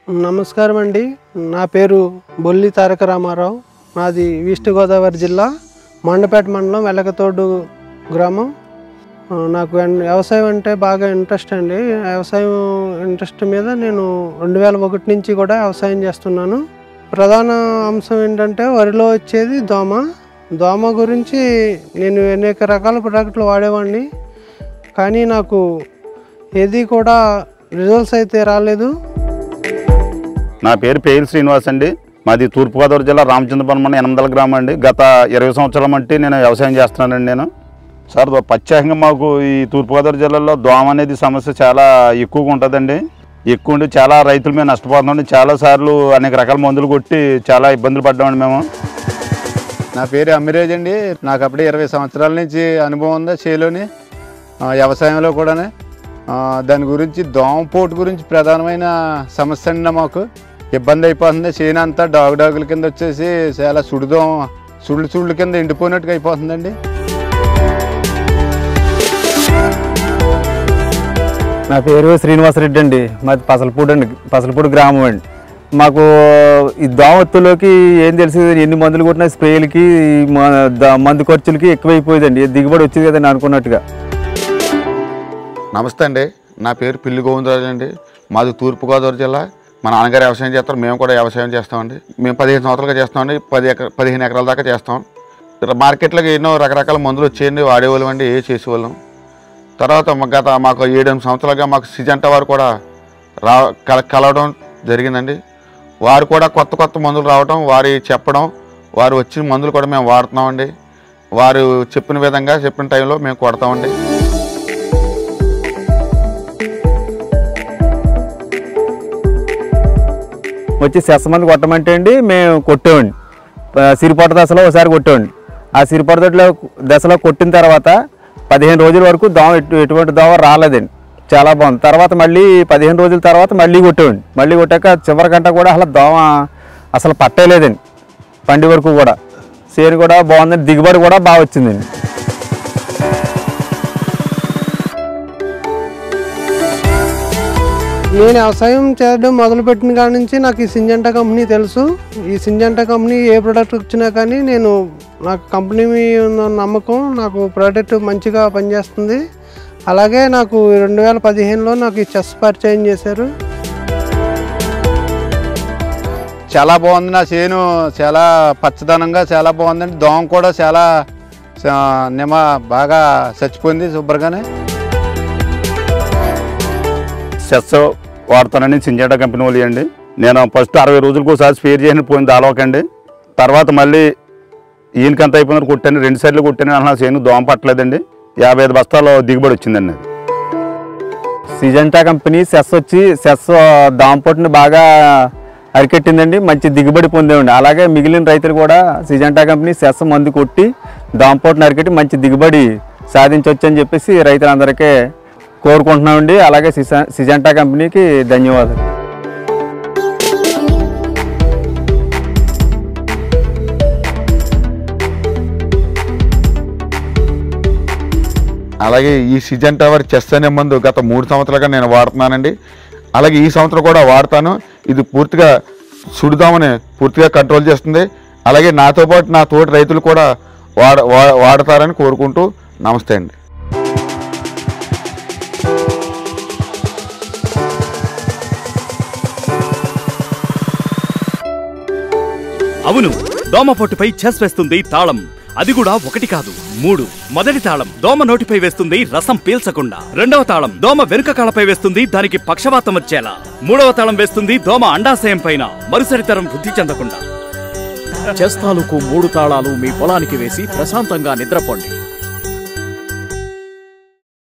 నమస్కారం అండి నా పేరు బొల్లి తారక రామారావు నాది ఈస్ట్ గోదావరి జిల్లా మండపేట మండలం వెలకతోడు గ్రామం ఆ, నాకు ఎన్- వ్యవసాయం అంటే బాగా ఇంట్రెస్ట్ అండి వ్యవసాయం ఇంట్రెస్ట్ మీద నేను రెండు వేల ఒకటి నుంచి కూడా వ్యవసాయం చేస్తున్నాను ప్రధాన అంశం ఏంటంటే వరిలో వచ్చేది దోమ దోమ గురించి నేను అనేక రకాల ప్రొడక్ట్లు వాడేవాడిని కానీ నాకు ఏది కూడా రిజల్ట్స్ అయితే రాలేదు నా పేరు పేరు శ్రీనివాస్ అండి మాది తూర్పుగోదావరి జిల్లా రామచంద్రపురం మండలం ఎనిమిదల గ్రామం అండి గత ఇరవై సంవత్సరాల మట్టి నేను వ్యవసాయం చేస్తున్నానండి నేను సార్ దో- ప్రత్యేకంగా మాకు ఈ తూర్పుగోదావరి జిల్లాలో దోమ అనేది సమస్య చాలా ఎక్కువగా ఉంటుందండి ఎక్కువ ఉండి చాలా రైతులు మేము నష్టపోతున్నాం చాలా సార్లు అనేక రకాల మందులు కొట్టి చాలా ఇబ్బందులు పడ్డామండి మేము నా పేరు అమ్మిరేజ్ అండి నాకు అప్పుడే ఇరవై సంవత్సరాల నుంచి అనుభవం ఉంది చేలోని ఆ, వ్యవసాయంలో కూడా దాని గురించి దోమపోటు గురించి ప్రధానమైన సమస్య అండి మాకు ఇబ్బంది అయిపోతుంది చేను అంతా డాగు డాగుల కింద వచ్చేసి చాలా సుడిదోమ సుళ్ళు సుళ్ళు కింద ఎండిపోయినట్టుగా అయిపోతుందండి నా పేరు శ్రీనివాసరెడ్డి అండి మాది పసలపూడి అండి పసలపూడి గ్రామం అండి మాకు ఈ దోమత్తులోకి ఏం తెలిసి ఎన్ని మందులు కొట్టినా స్ప్రేలకి ఈ మ- ద- మందు ఖర్చులకి ఎక్కువైపోయిందండి దిగుబడి వచ్చేది కదండి అనుకున్నట్టుగా నమస్తే అండి నా పేరు పిల్లి గోవిందరాజు అండి మాది తూర్పుగోదావరి జిల్లా మా నాన్నగారు వ్యవసాయం చేస్తారు మేము కూడా వ్యవసాయం చేస్తామండి మేము పదిహేను సంవత్సరాలుగా చేస్తామండి పది ఎకర పదిహేను ఎకరాల దాకా చేస్తాం మార్కెట్లోకి ఎన్నో రకరకాల మందులు వచ్చేయండి వాడేవాళ్ళం అండి ఏ చేసేవాళ్ళం తర్వాత మా- గత మాకు ఏడెనిమిది సంవత్సరాలుగా మాకు సిజంటా వారు కూడా రా కల కలవడం జరిగిందండి వారు కూడా కొత్త కొత్త మందులు రావడం వారి చెప్పడం వారు వచ్చిన మందులు కూడా మేము వాడుతున్నామండి వారు చెప్పిన విధంగా చెప్పిన టైంలో మేము కొడతామండి వచ్చి సెస్ మంది కొట్టమంటే అండి మేము కొట్టామండి ప- సిరిపొట్ట దశలో ఒకసారి కొట్టామండి ఆ సిరిపొట్ట దశలో దశలో కొట్టిన తర్వాత పదిహేను రోజుల వరకు దోమ ఎటు ఎటువంటి దోమ రాలేదండి చాలా బాగుంది తర్వాత మళ్ళీ పదిహేను రోజుల తర్వాత మళ్ళీ కొట్టామండి మళ్ళీ కొట్టాక చివరి గంట కూడా అసలు దోమ అసలు పట్టలేదండి పండి వరకు కూడా సేను కూడా బాగుందండి దిగుబడి కూడా బాగా వచ్చిందండి నేను వ్యవసాయం చేయడం మొదలుపెట్టిన కాడ నుంచి నాకు ఈ సింజంటా కంపెనీ తెలుసు ఈ సింజంటా కంపెనీ ఏ ప్రోడక్ట్ వచ్చినా కానీ నేను నాకు కంపెనీ మీద ఉన్న నమ్మకం నాకు ప్రోడక్ట్ మంచిగా పనిచేస్తుంది అలాగే నాకు రెండు వేల పదిహేనులో నాకు ఈ చెస్ పరిచయం చేశారు చాలా బాగుంది నా చేను చాలా పచ్చదనంగా చాలా బాగుందండి దోమ కూడా చాలా ఆ, నిమ బాగా చచ్చిపోయింది శుభ్రంగానే సెస్ వాడతానని సింజేటా కంపెనీ వాళ్ళు అండి నేను ఫస్ట్ అరవై రోజులకు ఒకసారి స్పేర్ చేసిన పోయింది దాలోకండి తర్వాత మళ్ళీ ఈయనకంత అయిపోయిన కొట్టాను రెండు సార్లు కొట్టాను అన్న చేను దోమ పట్టలేదండి యాభై ఐదు బస్తాలు దిగుబడి వచ్చిందండి అది సిజంటా కంపెనీ సెస్ వచ్చి సెస్ దాంపొట్టుని బాగా అరికెట్టిందండి మంచి దిగుబడి పొందేవండి అలాగే మిగిలిన రైతులు కూడా సిజంటా కంపెనీ సెస్ మందు కొట్టి దాంపోటుని అరికెట్టి మంచి దిగుబడి సాధించవచ్చు అని చెప్పేసి రైతులందరికీ కోరుకుంటున్నామండి అలాగే సిజ సిజంటా కంపెనీకి ధన్యవాదాలు అలాగే ఈ సిజన్ టవర్ చెస్ అనే మందు గత మూడు సంవత్సరాలుగా నేను వాడుతున్నానండి అలాగే ఈ సంవత్సరం కూడా వాడతాను ఇది పూర్తిగా సుడిదామని పూర్తిగా కంట్రోల్ చేస్తుంది అలాగే నాతో పాటు నా తోటి రైతులు కూడా వాడ వా- వాడతారని కోరుకుంటూ నమస్తే అండి అవును దోమపోటుపై చెస్ వేస్తుంది తాళం అది కూడా ఒకటి కాదు మూడు మొదటి తాళం దోమ నోటిపై వేస్తుంది రసం పీల్చకుండా రెండవ తాళం దోమ వెనుక కాళ్ళపై వేస్తుంది దానికి పక్షవాతం వచ్చేలా మూడవ తాళం వేస్తుంది దోమ అండాశయం పైన మరుసటి తరం వృద్ధి చెందకుండా చెస్ తాలూకు మూడు తాళాలు మీ పొలానికి వేసి ప్రశాంతంగా నిద్రపోండి